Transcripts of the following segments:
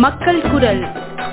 மக்கள் குரல்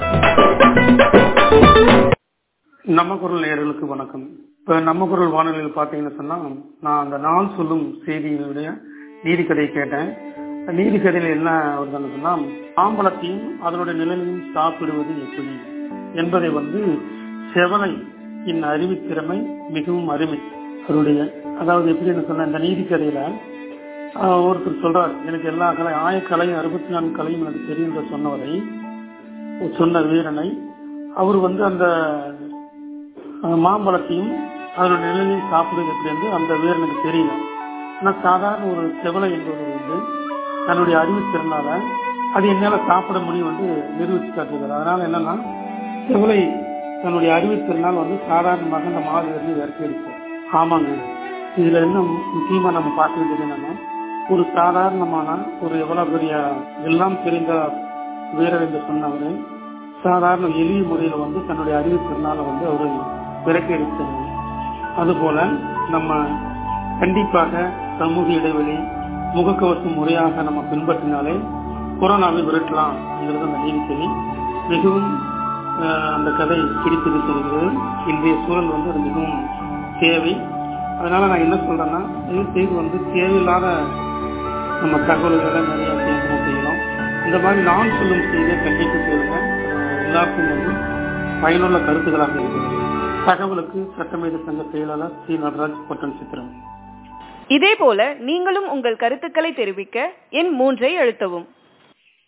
நம்ம குரல் நேயர்களுக்கு வணக்கம் இப்ப நம்ம குரல் வானொலியில் பாத்தீங்கன்னு சொன்னா நான் அந்த நாள் சொல்லும் செய்தியினுடைய நீதி கதையை கேட்டேன் அந்த நீதி கதையில என்ன வருதுன்னு சொன்னா ஆம்பளத்தையும் அதனுடைய நிழலையும் சாப்பிடுவது எப்படி என்பதை வந்து செவலை இன் அறிவுத்திறமை மிகவும் அருமை அவருடைய அதாவது எப்படின்னு சொன்ன இந்த நீதி கதையில ஆஹ், ஒருத்தர் சொல்றார் எனக்கு எல்லா கலை ஆயக்கலையும் அறுபத்தி நான்கு கலையும் எனக்கு தெரியும் என்று சொன்னவரை சொன்ன வீரனை அவர் வந்து அந்த அஹ், மாம்பழத்தையும் அதனுடைய நிழலையும் சாப்பிடுவது எப்படி என்று அந்த வீரனுக்கு தெரியல ஆனா சாதாரண ஒரு செவலை என்பவர் வந்து தன்னுடைய அறிவுத்திறனால அது என்னால சாப்பிட முடியும் வந்து நிரூபித்து காட்டுகிறார் அதனால என்னன்னா செவலை தன்னுடைய அறிவுத்திறனால் வந்து சாதாரணமாக அந்த மாடு இருந்து இறக்கி அடித்தார் ஆமாங்க இதுல என்ன முக்கியமா நம்ம பார்க்க வேண்டியது என்னன்னா ஒரு சாதாரணமான ஒரு எவ்வளவு பெரிய எல்லாம் தெரிந்த வீரர் என்று சொன்னவரை சாதாரண எளிய முறையில வந்து தன்னுடைய அறிவுத்திறனால வந்து அவரை விரக்கி அடித்தார் அதுபோல நம்ம கண்டிப்பாக சமூக இடைவெளி முகக்கவசம் முறையாக நம்ம பின்பற்றினாலே கொரோனாவை விரட்டலாம் என்கிறது அந்த நீதிக்கதை மிகவும் அஹ், அந்த கதை பிடித்தது சொல்கிறது இன்றைய சூழல் வந்து அது மிகவும் தேவை அதனால நான் என்ன சொல்றேன்னா தயவு செய்து வந்து தேவையில்லாத நம்ம தகவல்களை நிறைய சேகரம் செய்யணும் இந்த மாதிரி நான் சொல்லும் செய்தியை கண்டிப்பாக செய்யுங்க அஹ், எல்லாருக்கும் வந்து பயனுள்ள கருத்துக்களாக இருக்கிறது தகவலுக்கு சட்டமேத சங்க செயலாளர் சி நடராஜ் பொட்டன் சித்திரம் இதேபோல நீங்களும் உங்கள் கருத்துக்களை தெரிவிக்க எண் மூன்றை அழுத்தவும்